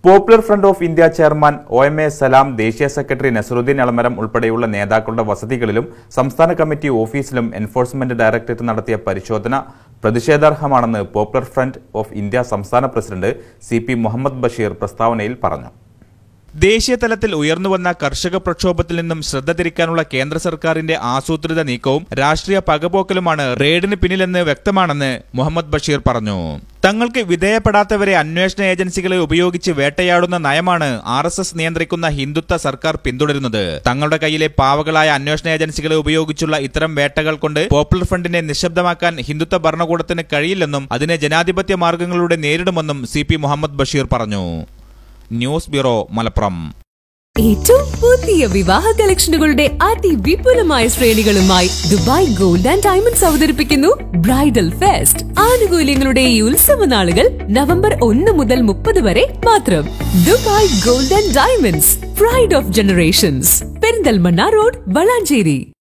popular Front of India chairman O M A Salam ദേശീയ secretary Nasaruddin Elamaram ഉൾപ്പെടെയുള്ള നേതാക്കളുടെ വസതികളിലും സംസ്ഥാന കമ്മിറ്റി ഓഫീസിലും എൻഫോഴ്സ്മെന്റ് ഡയറക്ടറേറ്റ് നടത്തിയ പരിശോധന പ്രതിഷേധാർഹമാണെന്ന് പോപ്പുലർ ഫ്രണ്ട് ഓഫ് ഇന്ത്യ സംസ്ഥാന president C P Muhammad Basheer പ്രസ്താവനയിൽ പറഞ്ഞു ദേശീയ തലത്തിൽ ഉയർന്നുവന്ന കർഷക പ്രക്ഷോഭത്തിൽ നിന്നും ശ്രദ്ധ തിരിക്കാനുള്ള കേന്ദ്ര സർക്കാരിന്റെ ആസൂത്രിത നീക്കവും രാഷ്ട്രീയ പകപോക്കലുമാണ് റെയ്ഡിന് പിന്നിലെന്ന് വ്യക്തമാണെന്ന് മുഹമ്മദ് ബഷീർ പറഞ്ഞു തങ്ങൾക്ക് വിധേയപ്പെടാത്തവരെ അന്വേഷണ ഏജൻസികളെ ഉപയോഗിച്ച് വേട്ടയാടുന്ന നയമാണ് ആർ എസ് എസ് നിയന്ത്രിക്കുന്ന ഹിന്ദുത്വ സർക്കാർ പിന്തുടരുന്നത് തങ്ങളുടെ കയ്യിലെ പാവകളായ അന്വേഷണ ഏജൻസികളെ ഉപയോഗിച്ചുള്ള ഇത്തരം വേട്ടകൾ കൊണ്ട് പോപ്പുലർ ഫ്രണ്ടിനെ നിശബ്ദമാക്കാൻ ഹിന്ദുത്വ ഭരണകൂടത്തിന് കഴിയില്ലെന്നും അതിനെ ജനാധിപത്യ മാർഗങ്ങളിലൂടെ നേരിടുമെന്നും സി പി മുഹമ്മദ് ബഷീർ പറഞ്ഞു ന്യൂസ് ബ്യൂറോ മലപ്പുറം ഏറ്റവും പുതിയ വിവാഹ കളക്ഷനുകളുടെ അതിവിപുലമായ ശ്രേണികളുമായി ദുബായ് ഗോൾഡ് ആൻഡ് ഡയമണ്ട്സ് അവതരിപ്പിക്കുന്നു ബ്രൈഡൽ ഫെസ്റ്റ് ആനുകൂല്യങ്ങളുടെ ഈ ഉത്സവ നാളുകൾ നവംബർ ഒന്ന് മുതൽ മുപ്പത് വരെ മാത്രം Dubai Gold and Diamonds pride of generations Perinthalmanna road Valanchery